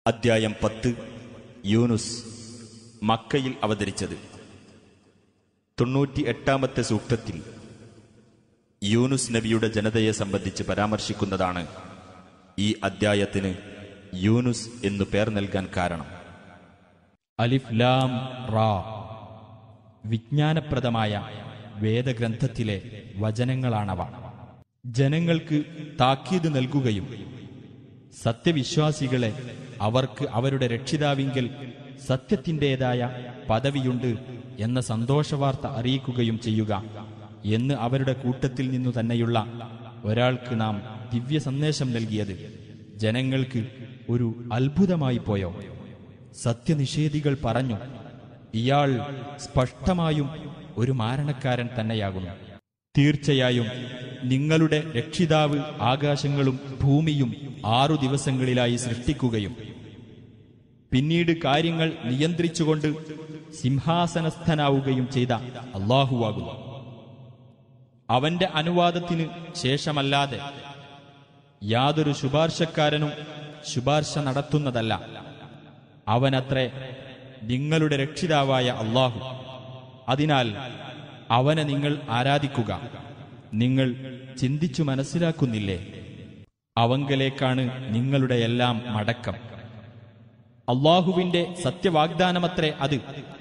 അദ്ധ്യായം പത്ത് യൂനുസ് മക്കയിൽ അവതരിച്ചത് തൊണ്ണൂറ്റി എട്ടാമത്തെ സൂക്തത്തിൽ യൂനുസ് നബിയുടെ ജനതയെ സംബന്ധിച്ച് പരാമർശിക്കുന്നതാണ് ഈ അദ്ധ്യായത്തിന് യൂനുസ് എന്നു പേർ നൽകാൻ കാരണം അലിഫ് ലാം റാ വിജ്ഞാനപ്രദമായ വേദഗ്രന്ഥത്തിലെ വചനങ്ങളാണവ ജനങ്ങൾക്ക് താക്കീത് നൽകുകയും സത്യവിശ്വാസികളെ അവർക്ക് അവരുടെ രക്ഷിതാവിങ്കൽ സത്യത്തിൻ്റെതായ പദവിയുണ്ട് എന്ന സന്തോഷവാർത്ത അറിയിക്കുകയും ചെയ്യുക എന്ന് അവരുടെ കൂട്ടത്തിൽ നിന്നു തന്നെയുള്ള ഒരാൾക്ക് നാം ദിവ്യ സന്ദേശം നൽകിയത് ജനങ്ങൾക്ക് ഒരു അത്ഭുതമായി പോയോ സത്യനിഷേധികൾ പറഞ്ഞു ഇയാൾ സ്പഷ്ടമായും ഒരു മാരണക്കാരൻ തന്നെയാകുന്നു തീർച്ചയായും നിങ്ങളുടെ രക്ഷിതാവ് ആകാശങ്ങളും ഭൂമിയും ആറു ദിവസങ്ങളിലായി സൃഷ്ടിക്കുകയും പിന്നീട് കാര്യങ്ങൾ നിയന്ത്രിച്ചുകൊണ്ട് സിംഹാസനസ്ഥനാവുകയും ചെയ്ത അള്ളാഹുവാകുന്നു അവന്റെ അനുവാദത്തിന് ശേഷമല്ലാതെ യാതൊരു ശുപാർശക്കാരനും ശുപാർശ നടത്തുന്നതല്ല അവനത്രേ നിങ്ങളുടെ രക്ഷിതാവായ അള്ളാഹു അതിനാൽ അവനെ നിങ്ങൾ ആരാധിക്കുക നിങ്ങൾ ചിന്തിച്ചു മനസ്സിലാക്കുന്നില്ലേ അവങ്കലേക്കാണ് നിങ്ങളുടെ എല്ലാം മടക്കം അള്ളാഹുവിന്റെ സത്യവാഗ്ദാനമത്രേ അത്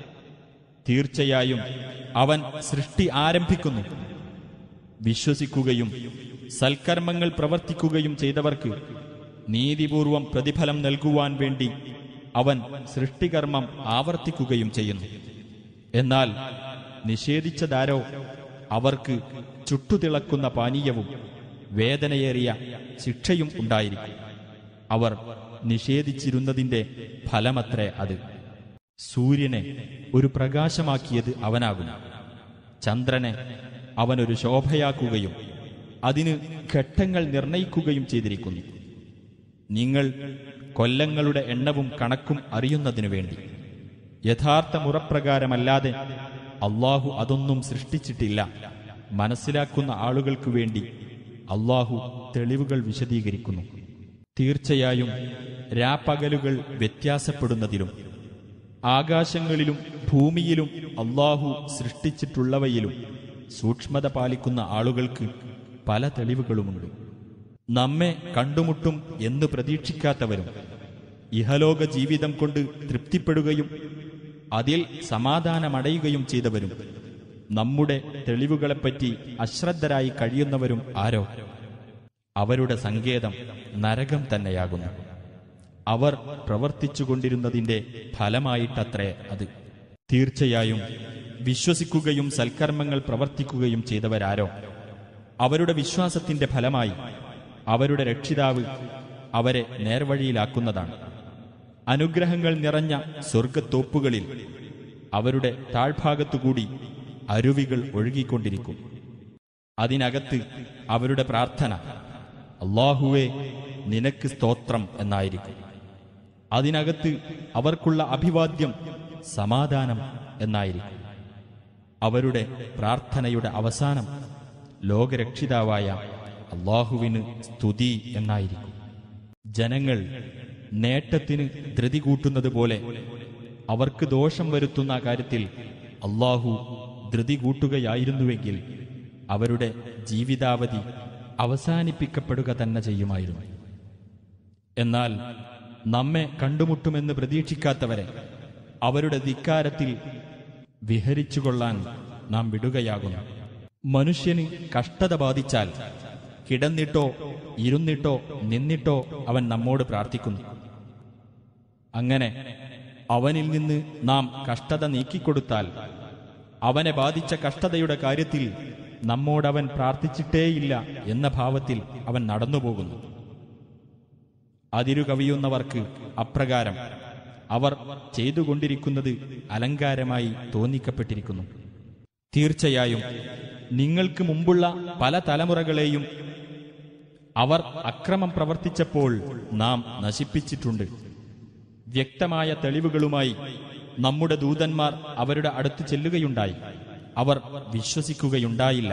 തീർച്ചയായും അവൻ സൃഷ്ടി ആരംഭിക്കുന്നു വിശ്വസിക്കുകയും സൽക്കർമ്മങ്ങൾ പ്രവർത്തിക്കുകയും ചെയ്തവർക്ക് നീതിപൂർവം പ്രതിഫലം നൽകുവാൻ വേണ്ടി അവൻ സൃഷ്ടികർമ്മം ആവർത്തിക്കുകയും ചെയ്യുന്നു എന്നാൽ നിഷേധിച്ചതാരോ അവർക്ക് ചുട്ടുതിളക്കുന്ന പാനീയവും വേദനയേറിയ ശിക്ഷയും ഉണ്ടായിരിക്കും അവർ നിഷേധിച്ചിരുന്നതിന്റെ ഫലമത്രേ അത് സൂര്യനെ ഒരു പ്രകാശമാക്കിയത് അവനാകുന്നു ചന്ദ്രനെ അവനൊരു ശോഭയാക്കുകയും അതിന് ഘട്ടങ്ങൾ നിർണയിക്കുകയും ചെയ്തിരിക്കുന്നു നിങ്ങൾ കൊല്ലങ്ങളുടെ എണ്ണവും കണക്കും അറിയുന്നതിനു വേണ്ടി യഥാർത്ഥ മുറപ്രകാരമല്ലാതെ അള്ളാഹു അതൊന്നും സൃഷ്ടിച്ചിട്ടില്ല മനസ്സിലാക്കുന്ന ആളുകൾക്കു വേണ്ടി അള്ളാഹു തെളിവുകൾ വിശദീകരിക്കുന്നു തീർച്ചയായും രാപ്പകലുകൾ വ്യത്യാസപ്പെടുന്നതിലും ആകാശങ്ങളിലും ഭൂമിയിലും അള്ളാഹു സൃഷ്ടിച്ചിട്ടുള്ളവയിലും സൂക്ഷ്മത പാലിക്കുന്ന ആളുകൾക്ക് പല തെളിവുകളുമുണ്ട് നമ്മെ കണ്ടുമുട്ടും എന്ന് പ്രതീക്ഷിക്കാത്തവരും ഇഹലോക ജീവിതം കൊണ്ട് തൃപ്തിപ്പെടുകയും അതിൽ സമാധാനമടയുകയും ചെയ്തവരും നമ്മുടെ തെളിവുകളെപ്പറ്റി അശ്രദ്ധരായി കഴിയുന്നവരും ആരോ അവരുടെ സങ്കേതം നരകം തന്നെയാകുന്നു അവർ പ്രവർത്തിച്ചുകൊണ്ടിരുന്നതിന്റെ ഫലമായിട്ടത്രേ അത് തീർച്ചയായും വിശ്വസിക്കുകയും സൽക്കർമ്മങ്ങൾ പ്രവർത്തിക്കുകയും ചെയ്തവരാരോ അവരുടെ വിശ്വാസത്തിന്റെ ഫലമായി അവരുടെ രക്ഷിതാവ് അവരെ നേർവഴിയിലാക്കുന്നതാണ് അനുഗ്രഹങ്ങൾ നിറഞ്ഞ സ്വർഗത്തോപ്പുകളിൽ അവരുടെ താഴ്ഭാഗത്തുകൂടി അരുവികൾ ഒഴുകിക്കൊണ്ടിരിക്കും അതിനകത്ത് അവരുടെ പ്രാർത്ഥന അള്ളാഹുവെ നിനക്ക് സ്തോത്രം എന്നായിരിക്കും അതിനകത്ത് അവർക്കുള്ള അഭിവാദ്യം സമാധാനം എന്നായിരിക്കും അവരുടെ പ്രാർത്ഥനയുടെ അവസാനം ലോകരക്ഷിതാവായ അള്ളാഹുവിന് സ്തുതി എന്നായിരിക്കും ജനങ്ങൾ നേട്ടത്തിന് ധൃതി കൂട്ടുന്നത് പോലെ അവർക്ക് ദോഷം വരുത്തുന്ന കാര്യത്തിൽ അള്ളാഹു ധൃതി കൂട്ടുകയായിരുന്നുവെങ്കിൽ അവരുടെ ജീവിതാവധി അവസാനിപ്പിക്കപ്പെടുക തന്നെ ചെയ്യുമായിരുന്നു എന്നാൽ നമ്മെ കണ്ടുമുട്ടുമെന്ന് പ്രതീക്ഷിക്കാത്തവരെ അവരുടെ ധിക്കാരത്തിൽ വിഹരിച്ചുകൊള്ളാൻ നാം വിടുകയാകുന്നു മനുഷ്യന് കഷ്ടത ബാധിച്ചാൽ കിടന്നിട്ടോ ഇരുന്നിട്ടോ നിന്നിട്ടോ അവൻ നമ്മോട് പ്രാർത്ഥിക്കുന്നു അങ്ങനെ അവനിൽ നിന്ന് നാം കഷ്ടത നീക്കിക്കൊടുത്താൽ അവനെ ബാധിച്ച കഷ്ടതയുടെ കാര്യത്തിൽ നമ്മോടവൻ പ്രാർത്ഥിച്ചിട്ടേയില്ല എന്ന ഭാവത്തിൽ അവൻ നടന്നുപോകുന്നു അതിരു കവിയുന്നവർക്ക് അപ്രകാരം അവർ ചെയ്തുകൊണ്ടിരിക്കുന്നത് അലങ്കാരമായി തോന്നിക്കപ്പെട്ടിരിക്കുന്നു തീർച്ചയായും നിങ്ങൾക്ക് മുമ്പുള്ള പല തലമുറകളെയും അവർ അക്രമം പ്രവർത്തിച്ചപ്പോൾ നാം നശിപ്പിച്ചിട്ടുണ്ട് വ്യക്തമായ തെളിവുകളുമായി നമ്മുടെ ദൂതന്മാർ അവരുടെ അടുത്ത് ചെല്ലുകയുണ്ടായി അവർ വിശ്വസിക്കുകയുണ്ടായില്ല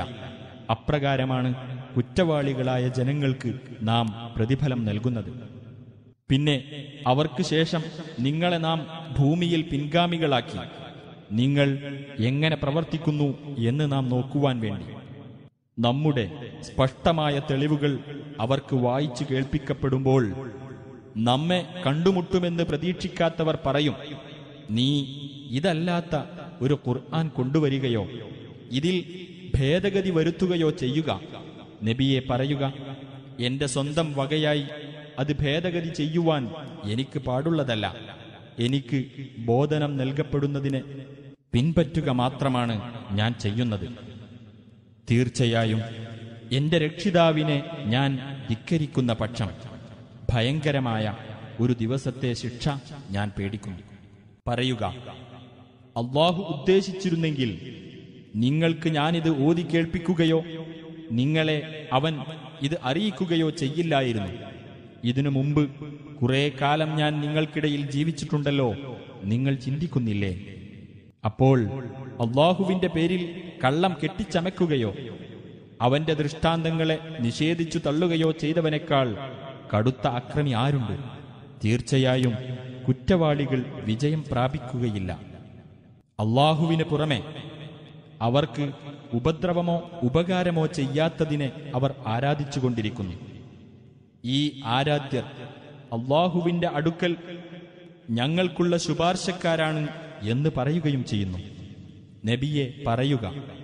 അപ്രകാരമാണ് കുറ്റവാളികളായ ജനങ്ങൾക്ക് നാം പ്രതിഫലം നൽകുന്നത് പിന്നെ അവർക്ക് ശേഷം നിങ്ങളെ നാം ഭൂമിയിൽ പിൻഗാമികളാക്കി നിങ്ങൾ എങ്ങനെ പ്രവർത്തിക്കുന്നു എന്ന് നാം നോക്കുവാൻ വേണ്ടി നമ്മുടെ സ്പഷ്ടമായ തെളിവുകൾ അവർക്ക് വായിച്ചു കേൾപ്പിക്കപ്പെടുമ്പോൾ നമ്മെ കണ്ടുമുട്ടുമെന്ന് പ്രതീക്ഷിക്കാത്തവർ പറയും നീ ഇതല്ലാത്ത ഒരു ഖുർആൻ കൊണ്ടുവരികയോ ഇതിൽ ഭേദഗതി വരുത്തുകയോ ചെയ്യുക നബിയെ പറയുക എന്റെ സ്വന്തം വകയായി അത് ഭേദഗതി ചെയ്യുവാൻ എനിക്ക് പാടുള്ളതല്ല എനിക്ക് ബോധനം നൽകപ്പെടുന്നതിനെ പിൻപറ്റുക മാത്രമാണ് ഞാൻ ചെയ്യുന്നത് തീർച്ചയായും എന്റെ രക്ഷിതാവിനെ ഞാൻ ധിക്കരിക്കുന്ന പക്ഷം ഭയങ്കരമായ ഒരു ദിവസത്തെ ശിക്ഷ ഞാൻ പേടിക്കുന്നു പറയുക അള്ളാഹു ഉദ്ദേശിച്ചിരുന്നെങ്കിൽ നിങ്ങൾക്ക് ഞാനിത് ഓതി കേൾപ്പിക്കുകയോ നിങ്ങളെ അവൻ ഇത് അറിയിക്കുകയോ ചെയ്യില്ലായിരുന്നു ഇതിനു മുമ്പ് കുറെ കാലം ഞാൻ നിങ്ങൾക്കിടയിൽ ജീവിച്ചിട്ടുണ്ടല്ലോ നിങ്ങൾ ചിന്തിക്കുന്നില്ലേ അപ്പോൾ അള്ളാഹുവിന്റെ പേരിൽ കള്ളം കെട്ടിച്ചമയ്ക്കുകയോ അവന്റെ ദൃഷ്ടാന്തങ്ങളെ നിഷേധിച്ചു തള്ളുകയോ ചെയ്തവനേക്കാൾ കടുത്ത അക്രമി ആരുണ്ട് തീർച്ചയായും കുറ്റവാളികൾ വിജയം പ്രാപിക്കുകയില്ല അള്ളാഹുവിന് പുറമെ അവർക്ക് ഉപദ്രവമോ ഉപകാരമോ ചെയ്യാത്തതിനെ അവർ ആരാധിച്ചുകൊണ്ടിരിക്കുന്നു ഈ ആരാധ്യർ അള്ളാഹുവിന്റെ അടുക്കൽ ഞങ്ങൾക്കുള്ള ശുപാർശക്കാരാണ് എന്ന് പറയുകയും ചെയ്യുന്നു നബിയെ പറയുക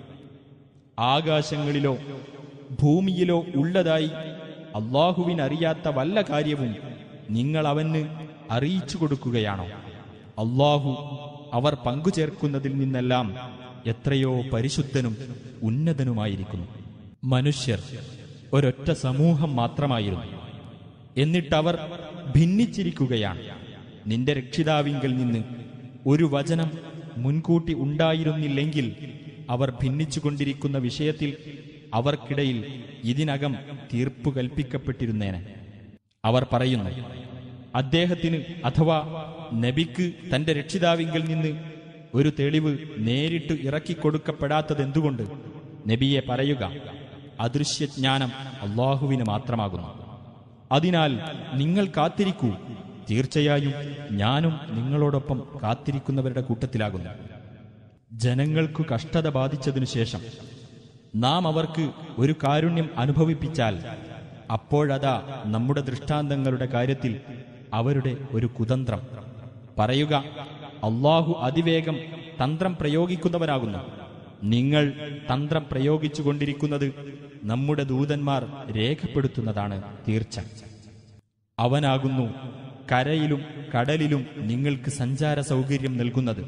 ആകാശങ്ങളിലോ ഭൂമിയിലോ ഉള്ളതായി അള്ളാഹുവിനറിയാത്ത വല്ല കാര്യവും നിങ്ങൾ അവന് അറിയിച്ചു കൊടുക്കുകയാണോ അള്ളാഹു അവർ പങ്കുചേർക്കുന്നതിൽ നിന്നെല്ലാം എത്രയോ പരിശുദ്ധനും ഉന്നതനുമായിരിക്കുന്നു മനുഷ്യർ ഒരൊറ്റ സമൂഹം മാത്രമായിരുന്നു എന്നിട്ടവർ ഭിന്നിച്ചിരിക്കുകയാണ് നിന്റെ രക്ഷിതാവിങ്കൽ നിന്ന് ഒരു വചനം മുൻകൂട്ടി ഉണ്ടായിരുന്നില്ലെങ്കിൽ അവർ ഭിന്നിച്ചുകൊണ്ടിരിക്കുന്ന വിഷയത്തിൽ അവർക്കിടയിൽ ഇതിനകം തീർപ്പു കൽപ്പിക്കപ്പെട്ടിരുന്നേനെ അവർ പറയുന്നു അദ്ദേഹത്തിന് അഥവാ നബിക്ക് തന്റെ രക്ഷിതാവിങ്കിൽ നിന്ന് ഒരു തെളിവ് നേരിട്ട് ഇറക്കിക്കൊടുക്കപ്പെടാത്തതെന്തുകൊണ്ട് നബിയെ പറയുക അദൃശ്യജ്ഞാനം അള്ളാഹുവിന് മാത്രമാകുന്നു അതിനാൽ നിങ്ങൾ കാത്തിരിക്കൂ തീർച്ചയായും ഞാനും നിങ്ങളോടൊപ്പം കാത്തിരിക്കുന്നവരുടെ കൂട്ടത്തിലാകുന്നു ജനങ്ങൾക്കു കഷ്ടത ബാധിച്ചതിനു ശേഷം നാം അവർക്ക് ഒരു കാരുണ്യം അനുഭവിപ്പിച്ചാൽ അപ്പോഴതാ നമ്മുടെ ദൃഷ്ടാന്തങ്ങളുടെ കാര്യത്തിൽ അവരുടെ ഒരു കുതന്ത്രം പറയുക അള്ളാഹു അതിവേഗം തന്ത്രം പ്രയോഗിക്കുന്നവനാകുന്നു നിങ്ങൾ തന്ത്രം പ്രയോഗിച്ചുകൊണ്ടിരിക്കുന്നത് നമ്മുടെ ദൂതന്മാർ രേഖപ്പെടുത്തുന്നതാണ് തീർച്ച അവനാകുന്നു കരയിലും കടലിലും നിങ്ങൾക്ക് സഞ്ചാര സൗകര്യം നൽകുന്നത്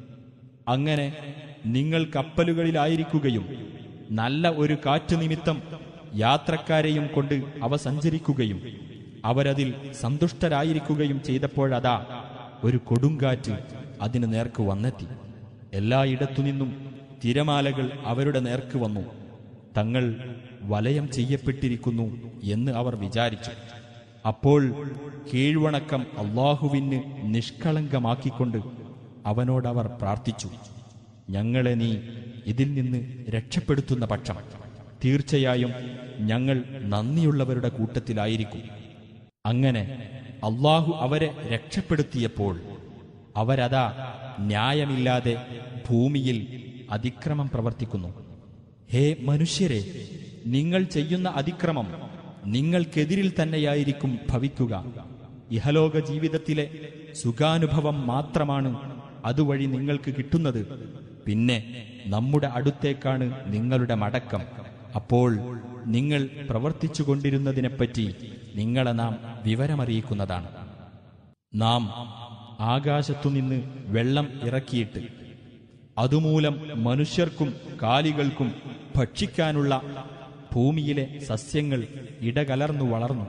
അങ്ങനെ നിങ്ങൾ കപ്പലുകളിലായിരിക്കുകയും നല്ല ഒരു കാറ്റ് നിമിത്തം യാത്രക്കാരെയും കൊണ്ട് അവ സഞ്ചരിക്കുകയും അവരതിൽ സന്തുഷ്ടരായിരിക്കുകയും ചെയ്തപ്പോഴതാ ഒരു കൊടുങ്കാറ്റ് അതിന് നേർക്ക് വന്നെത്തി എല്ലായിടത്തുനിന്നും തിരമാലകൾ അവരുടെ നേർക്ക് വന്നു തങ്ങൾ വലയം ചെയ്യപ്പെട്ടിരിക്കുന്നു എന്ന് അവർ വിചാരിച്ചു അപ്പോൾ കീഴ്വണക്കം അള്ളാഹുവിന് നിഷ്കളങ്കമാക്കിക്കൊണ്ട് അവനോടവർ പ്രാർത്ഥിച്ചു ഞങ്ങളെ നീ ഇതിൽ നിന്ന് രക്ഷപ്പെടുത്തുന്ന പക്ഷം തീർച്ചയായും ഞങ്ങൾ നന്ദിയുള്ളവരുടെ കൂട്ടത്തിലായിരിക്കും അങ്ങനെ അള്ളാഹു അവരെ രക്ഷപ്പെടുത്തിയപ്പോൾ അവരതാ ന്യായമില്ലാതെ ഭൂമിയിൽ അതിക്രമം പ്രവർത്തിക്കുന്നു ഹേ മനുഷ്യരെ നിങ്ങൾ ചെയ്യുന്ന അതിക്രമം നിങ്ങൾക്കെതിരിൽ തന്നെയായിരിക്കും ഭവിക്കുക ഇഹലോക ജീവിതത്തിലെ സുഖാനുഭവം മാത്രമാണ് അതുവഴി നിങ്ങൾക്ക് കിട്ടുന്നത് പിന്നെ നമ്മുടെ അടുത്തേക്കാണ് നിങ്ങളുടെ മടക്കം അപ്പോൾ നിങ്ങൾ പ്രവർത്തിച്ചു കൊണ്ടിരുന്നതിനെപ്പറ്റി നിങ്ങളെ നാം വിവരമറിയിക്കുന്നതാണ് നാം ആകാശത്തുനിന്ന് വെള്ളം ഇറക്കിയിട്ട് അതുമൂലം മനുഷ്യർക്കും കാലികൾക്കും ഭക്ഷിക്കാനുള്ള ഭൂമിയിലെ സസ്യങ്ങൾ ഇടകലർന്നു വളർന്നു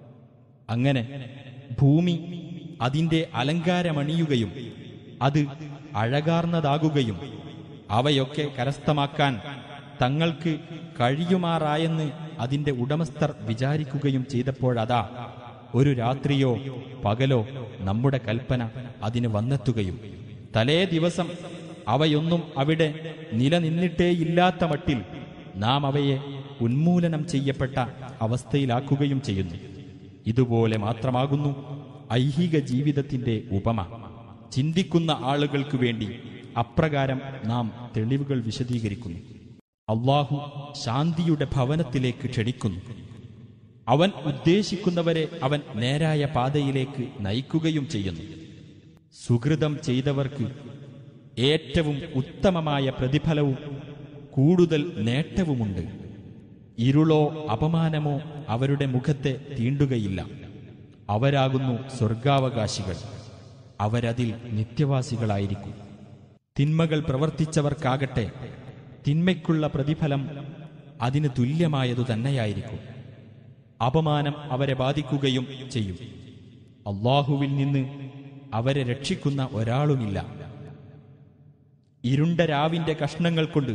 അങ്ങനെ ഭൂമി അതിന്റെ അലങ്കാരമണിയുകയും അത് അഴകാർന്നതാകുകയും അവയൊക്കെ കരസ്ഥമാക്കാൻ തങ്ങൾക്ക് കഴിയുമാറായെന്ന് അതിന്റെ ഉടമസ്ഥർ വിചാരിക്കുകയും ചെയ്തപ്പോഴതാ ഒരു രാത്രിയോ പകലോ നമ്മുടെ കൽപ്പന അതിന് വന്നെത്തുകയും തലേ ദിവസം അവയൊന്നും അവിടെ നിലനിന്നിട്ടേയില്ലാത്ത മട്ടിൽ നാം അവയെ ഉന്മൂലനം ചെയ്യപ്പെട്ട അവസ്ഥയിലാക്കുകയും ചെയ്യുന്നു ഇതുപോലെ മാത്രമാകുന്നു ഐഹിക ജീവിതത്തിന്റെ ഉപമ ചിന്തിക്കുന്ന ആളുകൾക്ക് വേണ്ടി അപ്രകാരം നാം തെളിവുകൾ വിശദീകരിക്കുന്നു അള്ളാഹു ശാന്തിയുടെ ഭവനത്തിലേക്ക് ക്ഷണിക്കുന്നു അവൻ ഉദ്ദേശിക്കുന്നവരെ അവൻ നേരായ പാതയിലേക്ക് നയിക്കുകയും ചെയ്യുന്നു സുഹൃതം ചെയ്തവർക്ക് ഏറ്റവും ഉത്തമമായ പ്രതിഫലവും കൂടുതൽ നേട്ടവുമുണ്ട് ഇരുളോ അപമാനമോ അവരുടെ മുഖത്തെ തീണ്ടുകയില്ല അവരാകുന്നു സ്വർഗാവകാശികൾ അവരതിൽ നിത്യവാസികളായിരിക്കും തിന്മകൾ പ്രവർത്തിച്ചവർക്കാകട്ടെ തിന്മയ്ക്കുള്ള പ്രതിഫലം അതിന് തുല്യമായതു തന്നെയായിരിക്കും അപമാനം അവരെ ബാധിക്കുകയും ചെയ്യും അള്ളാഹുവിൽ നിന്ന് അവരെ രക്ഷിക്കുന്ന ഒരാളുമില്ല ഇരുണ്ട രാവിന്റെ കഷ്ണങ്ങൾ കൊണ്ട്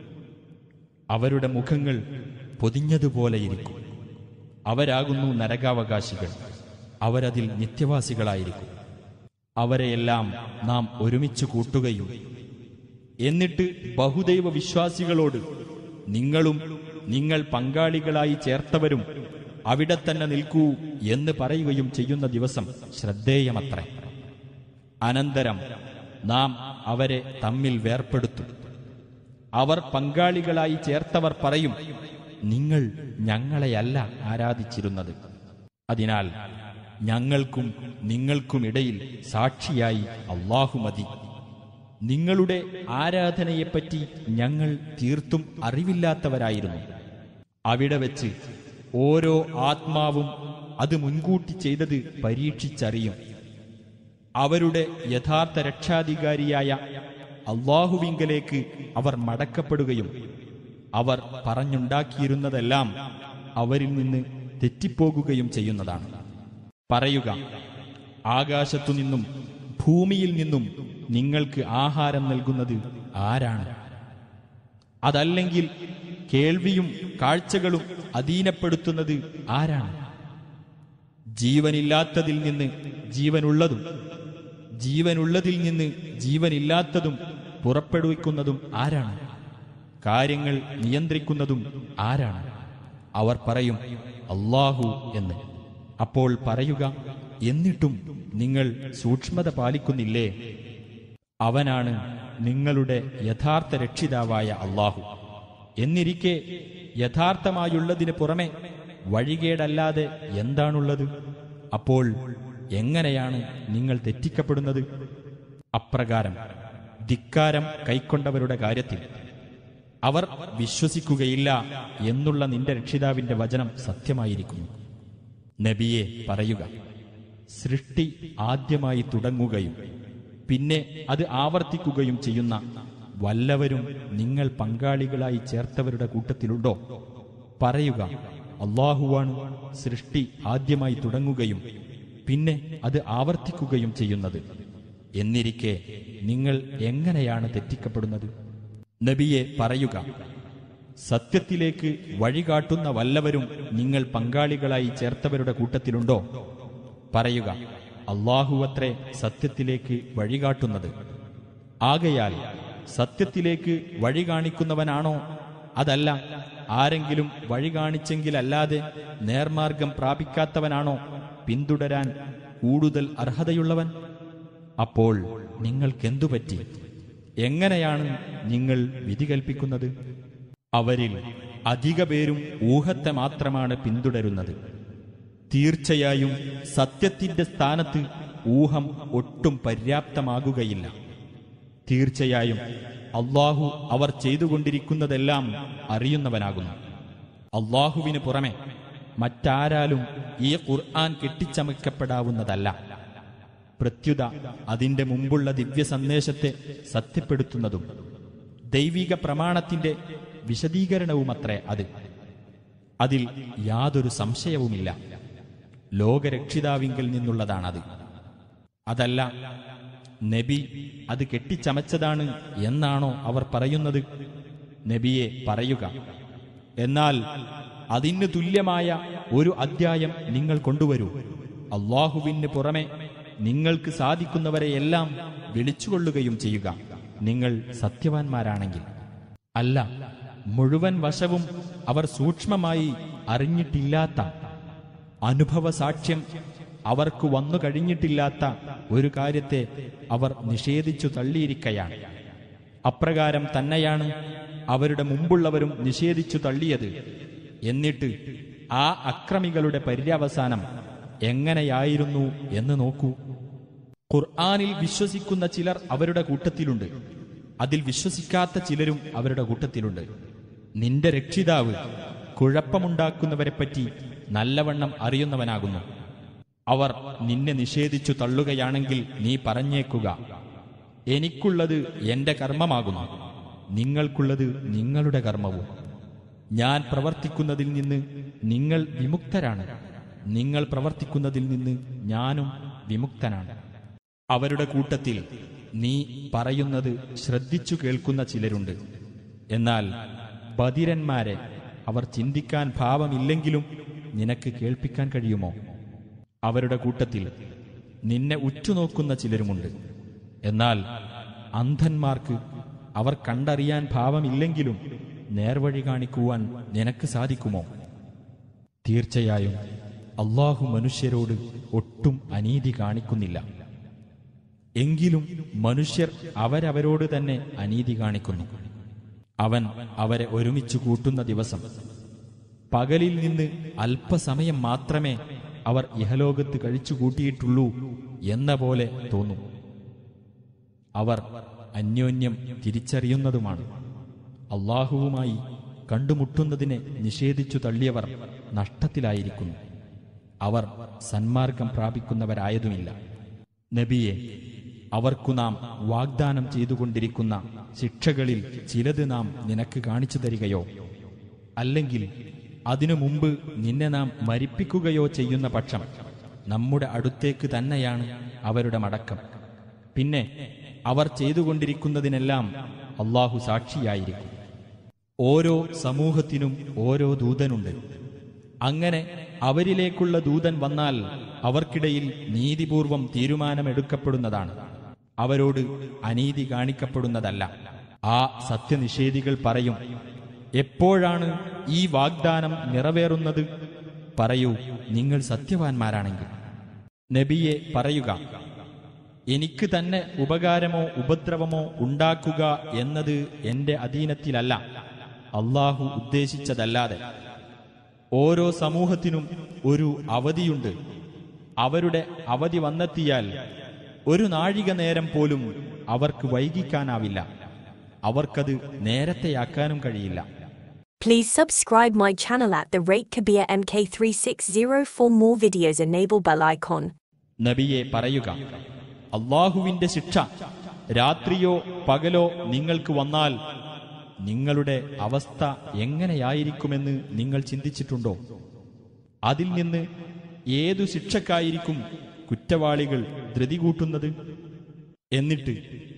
അവരുടെ മുഖങ്ങൾ പൊതിഞ്ഞതുപോലെയിരിക്കും അവരാകുന്നു നരകാവകാശികൾ അവരതിൽ നിത്യവാസികളായിരിക്കും അവരെയെല്ലാം നാം ഒരുമിച്ച് കൂട്ടുകയും എന്നിട്ട് ബഹുദൈവ വിശ്വാസികളോട് നിങ്ങളും നിങ്ങൾ പങ്കാളികളായി ചേർത്തവരും അവിടെ തന്നെ നിൽക്കൂ എന്ന് പറയുകയും ചെയ്യുന്ന ദിവസം ശ്രദ്ധേയമത്രേ അനന്തരം നാം അവരെ തമ്മിൽ വേർപ്പെടുത്തും അവർ പങ്കാളികളായി ചേർത്തവർ പറയും നിങ്ങൾ ഞങ്ങളെയല്ല ആരാധിച്ചിരുന്നത് അതിനാൽ ഞങ്ങൾക്കും നിങ്ങൾക്കുമിടയിൽ സാക്ഷിയായി അള്ളാഹു മതി നിങ്ങളുടെ ആരാധനയെപ്പറ്റി ഞങ്ങൾ തീർത്തും അറിവില്ലാത്തവരായിരുന്നു അവിടെ വെച്ച് ഓരോ ആത്മാവും അത് മുൻകൂട്ടി ചെയ്തത് പരീക്ഷിച്ചറിയും അവരുടെ യഥാർത്ഥ രക്ഷാധികാരിയായ അള്ളാഹുവിങ്കലേക്ക് അവർ മടക്കപ്പെടുകയും അവർ പറഞ്ഞുണ്ടാക്കിയിരുന്നതെല്ലാം അവരിൽ നിന്ന് തെറ്റിപ്പോകുകയും ചെയ്യുന്നതാണ് പറയുക ആകാശത്തുനിന്നും ഭൂമിയിൽ നിന്നും നിങ്ങൾക്ക് ആഹാരം നൽകുന്നത് ആരാണ് അതല്ലെങ്കിൽ കേൾവിയും കാഴ്ചകളും അധീനപ്പെടുത്തുന്നത് ആരാണ് ജീവനില്ലാത്തതിൽ നിന്ന് ജീവനുള്ളതും ജീവനുള്ളതിൽ നിന്ന് ജീവനില്ലാത്തതും പുറപ്പെടുവിക്കുന്നതും ആരാണ് കാര്യങ്ങൾ നിയന്ത്രിക്കുന്നതും ആരാണ് അവർ പറയും അള്ളാഹു എന്ന് അപ്പോൾ പറയുക എന്നിട്ടും നിങ്ങൾ സൂക്ഷ്മത പാലിക്കുന്നില്ലേ അവനാണ് നിങ്ങളുടെ യഥാർത്ഥ രക്ഷിതാവായ അള്ളാഹു എന്നിരിക്കെ യഥാർത്ഥമായുള്ളതിന് പുറമെ വഴികേടല്ലാതെ എന്താണുള്ളത് അപ്പോൾ എങ്ങനെയാണ് നിങ്ങൾ തെറ്റിക്കപ്പെടുന്നത് അപ്രകാരം ധിക്കാരം കൈക്കൊണ്ടവരുടെ കാര്യത്തിൽ അവർ വിശ്വസിക്കുകയില്ല എന്നുള്ള നിന്റെ രക്ഷിതാവിന്റെ വചനം സത്യമായിരിക്കുന്നു നബിയെ പറയുക സൃഷ്ടി ആദ്യമായി തുടങ്ങുകയും പിന്നെ അത് ആവർത്തിക്കുകയും ചെയ്യുന്ന വല്ലവരും നിങ്ങൾ പങ്കാളികളായി ചേർത്തവരുടെ കൂട്ടത്തിലുണ്ടോ പറയുക അള്ളാഹുവാണ് സൃഷ്ടി ആദ്യമായി തുടങ്ങുകയും പിന്നെ അത് ആവർത്തിക്കുകയും ചെയ്യുന്നത് എന്നിരിക്കെ നിങ്ങൾ എങ്ങനെയാണ് തെറ്റിക്കപ്പെടുന്നത് നബിയെ പറയുക സത്യത്തിലേക്ക് വഴികാട്ടുന്ന വല്ലവരും നിങ്ങൾ പങ്കാളികളായി ചേർത്തവരുടെ കൂട്ടത്തിലുണ്ടോ പറയുക അള്ളാഹുവത്രേ സത്യത്തിലേക്ക് വഴികാട്ടുന്നത് ആകയാൽ സത്യത്തിലേക്ക് വഴി കാണിക്കുന്നവനാണോ അതല്ല ആരെങ്കിലും വഴി കാണിച്ചെങ്കിലല്ലാതെ നേർമാർഗം പ്രാപിക്കാത്തവനാണോ പിന്തുടരാൻ കൂടുതൽ അർഹതയുള്ളവൻ അപ്പോൾ നിങ്ങൾക്കെന്തു പറ്റി എങ്ങനെയാണ് നിങ്ങൾ വിധി കൽപ്പിക്കുന്നത് അവരിൽ അധിക പേരും ഊഹത്തെ മാത്രമാണ് പിന്തുടരുന്നത് തീർച്ചയായും സത്യത്തിന്റെ സ്ഥാനത്ത് ഊഹം ഒട്ടും പര്യാപ്തമാകുകയില്ല തീർച്ചയായും അള്ളാഹു അവർ ചെയ്തുകൊണ്ടിരിക്കുന്നതെല്ലാം അറിയുന്നവനാകുന്നു അള്ളാഹുവിന് പുറമെ മറ്റാരാലും ഈ ഖുർആൻ കെട്ടിച്ചമയ്ക്കപ്പെടാവുന്നതല്ല പ്രത്യുത അതിന്റെ മുമ്പുള്ള ദിവ്യ സന്ദേശത്തെ സത്യപ്പെടുത്തുന്നതും ദൈവിക പ്രമാണത്തിന്റെ വിശദീകരണവുമത്രേ അത് അതിൽ യാതൊരു സംശയവുമില്ല ലോകരക്ഷിതാവിങ്കിൽ നിന്നുള്ളതാണത് അതല്ല നബി അത് കെട്ടിച്ചമച്ചതാണ് എന്നാണോ അവർ പറയുന്നത് നബിയെ പറയുക എന്നാൽ അതിന് തുല്യമായ ഒരു അദ്ധ്യായം നിങ്ങൾ കൊണ്ടുവരൂ അള്ളാഹുവിന് പുറമെ നിങ്ങൾക്ക് സാധിക്കുന്നവരെയെല്ലാം വിളിച്ചുകൊള്ളുകയും ചെയ്യുക നിങ്ങൾ സത്യവാൻമാരാണെങ്കിൽ അല്ല മുഴുവൻ വശവും അവർ സൂക്ഷ്മമായി അറിഞ്ഞിട്ടില്ലാത്ത അനുഭവ സാക്ഷ്യം അവർക്ക് വന്നു കഴിഞ്ഞിട്ടില്ലാത്ത ഒരു കാര്യത്തെ അവർ നിഷേധിച്ചു തള്ളിയിരിക്കയാണ് അപ്രകാരം തന്നെയാണ് അവരുടെ മുമ്പുള്ളവരും നിഷേധിച്ചു തള്ളിയത് എന്നിട്ട് ആ അക്രമികളുടെ പര്യവസാനം എങ്ങനെയായിരുന്നു എന്ന് നോക്കൂ ഖുർആനിൽ വിശ്വസിക്കുന്ന ചിലർ അവരുടെ കൂട്ടത്തിലുണ്ട് അതിൽ വിശ്വസിക്കാത്ത ചിലരും അവരുടെ കൂട്ടത്തിലുണ്ട് നിന്റെ രക്ഷിതാവ് കുഴപ്പമുണ്ടാക്കുന്നവരെപ്പറ്റി നല്ലവണ്ണം അറിയുന്നവനാകുന്നു അവർ നിന്നെ നിഷേധിച്ചു തള്ളുകയാണെങ്കിൽ നീ പറഞ്ഞേക്കുക എനിക്കുള്ളത് എന്റെ കർമ്മമാകുന്നു നിങ്ങൾക്കുള്ളത് നിങ്ങളുടെ കർമ്മവും ഞാൻ പ്രവർത്തിക്കുന്നതിൽ നിന്ന് നിങ്ങൾ വിമുക്തരാണ് നിങ്ങൾ പ്രവർത്തിക്കുന്നതിൽ നിന്ന് ഞാനും വിമുക്തനാണ് അവരുടെ കൂട്ടത്തിൽ നീ പറയുന്നത് ശ്രദ്ധിച്ചു കേൾക്കുന്ന ചിലരുണ്ട് എന്നാൽ ബധിരന്മാരെ അവർ ചിന്തിക്കാൻ ഭാവമില്ലെങ്കിലും നിനക്ക് കേൾപ്പിക്കാൻ കഴിയുമോ അവരുടെ കൂട്ടത്തിൽ നിന്നെ ഉറ്റുനോക്കുന്ന ചിലരുമുണ്ട് എന്നാൽ അന്ധന്മാർക്ക് അവർ കണ്ടറിയാൻ ഭാവമില്ലെങ്കിലും നേർവഴി കാണിക്കുവാൻ നിനക്ക് സാധിക്കുമോ തീർച്ചയായും അള്ളാഹു മനുഷ്യരോട് ഒട്ടും അനീതി കാണിക്കുന്നില്ല എങ്കിലും മനുഷ്യർ അവരവരോട് തന്നെ അനീതി കാണിക്കുന്നു അവൻ അവരെ ഒരുമിച്ച് കൂട്ടുന്ന ദിവസം പകലിൽ നിന്ന് അല്പസമയം മാത്രമേ അവർ ഇഹലോകത്ത് കഴിച്ചു കൂട്ടിയിട്ടുള്ളൂ എന്ന പോലെ തോന്നും അവർ അന്യോന്യം തിരിച്ചറിയുന്നതുമാണ് അള്ളാഹുവുമായി കണ്ടുമുട്ടുന്നതിനെ നിഷേധിച്ചു തള്ളിയവർ നഷ്ടത്തിലായിരിക്കുന്നു അവർ സന്മാർഗം പ്രാപിക്കുന്നവരായതുമില്ല നബിയെ അവർക്കു നാം വാഗ്ദാനം ചെയ്തുകൊണ്ടിരിക്കുന്ന ശിക്ഷകളിൽ ചിലത് നാം നിനക്ക് കാണിച്ചു തരികയോ അല്ലെങ്കിൽ അതിനു മുമ്പ് നിന്നെ നാം മരിപ്പിക്കുകയോ ചെയ്യുന്ന പക്ഷം നമ്മുടെ അടുത്തേക്ക് തന്നെയാണ് അവരുടെ മടക്കം പിന്നെ അവർ ചെയ്തുകൊണ്ടിരിക്കുന്നതിനെല്ലാം അള്ളാഹു സാക്ഷിയായിരിക്കും ഓരോ സമൂഹത്തിനും ഓരോ ദൂതനുണ്ട് അങ്ങനെ അവരിലേക്കുള്ള ദൂതൻ വന്നാൽ അവർക്കിടയിൽ നീതിപൂർവം തീരുമാനമെടുക്കപ്പെടുന്നതാണ് അവരോട് അനീതി കാണിക്കപ്പെടുന്നതല്ല ആ സത്യനിഷേധികൾ പറയും എപ്പോഴാണ് ഈ വാഗ്ദാനം നിറവേറുന്നത് പറയൂ നിങ്ങൾ സത്യവാൻമാരാണെങ്കിൽ നബിയെ പറയുക എനിക്ക് തന്നെ ഉപകാരമോ ഉപദ്രവമോ ഉണ്ടാക്കുക എന്നത് എന്റെ അധീനത്തിലല്ല അള്ളാഹു ഉദ്ദേശിച്ചതല്ലാതെ ഓരോ സമൂഹത്തിനും ഒരു അവധിയുണ്ട് അവരുടെ അവധി വന്നെത്തിയാൽ ഒരു നാഴിക നേരം പോലും അവർക്ക് വൈകിക്കാനാവില്ല അവർക്കത് നേരത്തെയാക്കാനും കഴിയില്ല Please subscribe my channel at the rate Kabir MK3604 for more videos enable bell icon. നബിയെ പറയുക അള്ളാഹുവിന്റെ ശിക്ഷ രാത്രിയോ പകലോ നിങ്ങൾക്ക് വന്നാൽ നിങ്ങളുടെ അവസ്ഥ എങ്ങനെയായിരിക്കുമെന്ന് നിങ്ങൾ ചിന്തിച്ചിട്ടുണ്ടോ അതിൽ നിന്ന് ഏതു ശിക്ഷക്കായിരിക്കും കുറ്റവാളികൾ ധൃതി കൂട്ടുന്നത് എന്നിട്ട്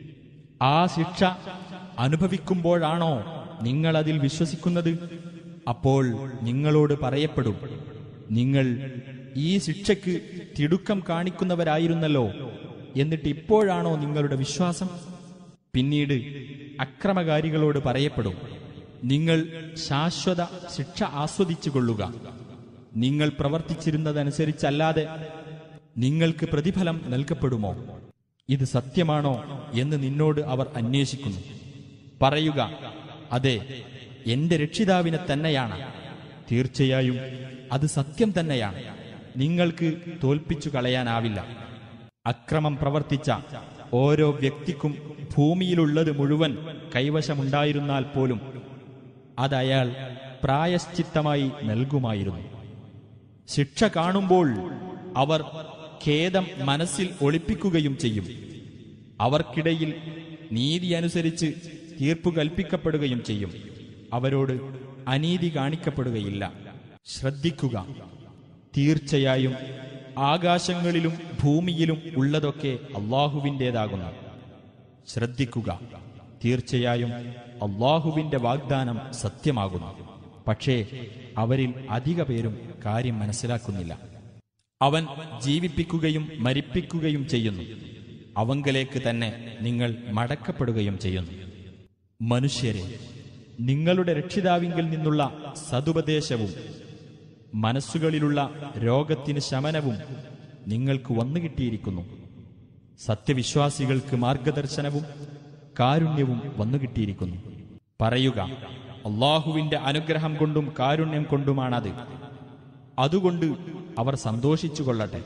ആ ശിക്ഷ അനുഭവിക്കുമ്പോഴാണോ നിങ്ങൾ അതിൽ വിശ്വസിക്കുന്നത് അപ്പോൾ നിങ്ങളോട് പറയപ്പെടും നിങ്ങൾ ഈ ശിക്ഷയ്ക്ക് തിടുക്കം കാണിക്കുന്നവരായിരുന്നല്ലോ എന്നിട്ട് ഇപ്പോഴാണോ നിങ്ങളുടെ വിശ്വാസം പിന്നീട് അക്രമകാരികളോട് പറയപ്പെടും നിങ്ങൾ ശാശ്വത ശിക്ഷ ആസ്വദിച്ചു കൊള്ളുക നിങ്ങൾ പ്രവർത്തിച്ചിരുന്നതനുസരിച്ചല്ലാതെ നിങ്ങൾക്ക് പ്രതിഫലം നൽകപ്പെടുമോ ഇത് സത്യമാണോ എന്ന് നിന്നോട് അവർ അന്വേഷിക്കുന്നു പറയുക അതെ എന്റെ രക്ഷിതാവിനെ തന്നെയാണ് തീർച്ചയായും അത് സത്യം തന്നെയാണ് നിങ്ങൾക്ക് തോൽപ്പിച്ചു കളയാനാവില്ല അക്രമം പ്രവർത്തിച്ച ഓരോ വ്യക്തിക്കും ഭൂമിയിലുള്ളത് മുഴുവൻ കൈവശമുണ്ടായിരുന്നാൽ പോലും അതയാൾ പ്രായശ്ചിത്തമായി നൽകുമായിരുന്നു ശിക്ഷ കാണുമ്പോൾ അവർ ഖേദം മനസ്സിൽ ഒളിപ്പിക്കുകയും ചെയ്യും അവർക്കിടയിൽ നീതി അനുസരിച്ച് തീർപ്പു കൽപ്പിക്കപ്പെടുകയും ചെയ്യും അവരോട് അനീതി കാണിക്കപ്പെടുകയില്ല ശ്രദ്ധിക്കുക തീർച്ചയായും ആകാശങ്ങളിലും ഭൂമിയിലും ഉള്ളതൊക്കെ അള്ളാഹുവിൻ്റെതാകുന്നു ശ്രദ്ധിക്കുക തീർച്ചയായും അള്ളാഹുവിന്റെ വാഗ്ദാനം സത്യമാകുന്നു പക്ഷേ അവരിൽ അധിക പേരും കാര്യം മനസ്സിലാക്കുന്നില്ല അവൻ ജീവിപ്പിക്കുകയും മരിപ്പിക്കുകയും ചെയ്യുന്നു അവങ്കലേക്ക് തന്നെ നിങ്ങൾ മടക്കപ്പെടുകയും ചെയ്യുന്നു മനുഷ്യരെ നിങ്ങളുടെ രക്ഷിതാവിങ്കിൽ നിന്നുള്ള സതുപദേശവും മനസ്സുകളിലുള്ള രോഗത്തിന് ശമനവും നിങ്ങൾക്ക് വന്നു കിട്ടിയിരിക്കുന്നു സത്യവിശ്വാസികൾക്ക് മാർഗദർശനവും കാരുണ്യവും വന്നു കിട്ടിയിരിക്കുന്നു പറയുക അള്ളാഹുവിന്റെ അനുഗ്രഹം കൊണ്ടും കാരുണ്യം കൊണ്ടുമാണത് അതുകൊണ്ട് അവർ സന്തോഷിച്ചു കൊള്ളട്ടെ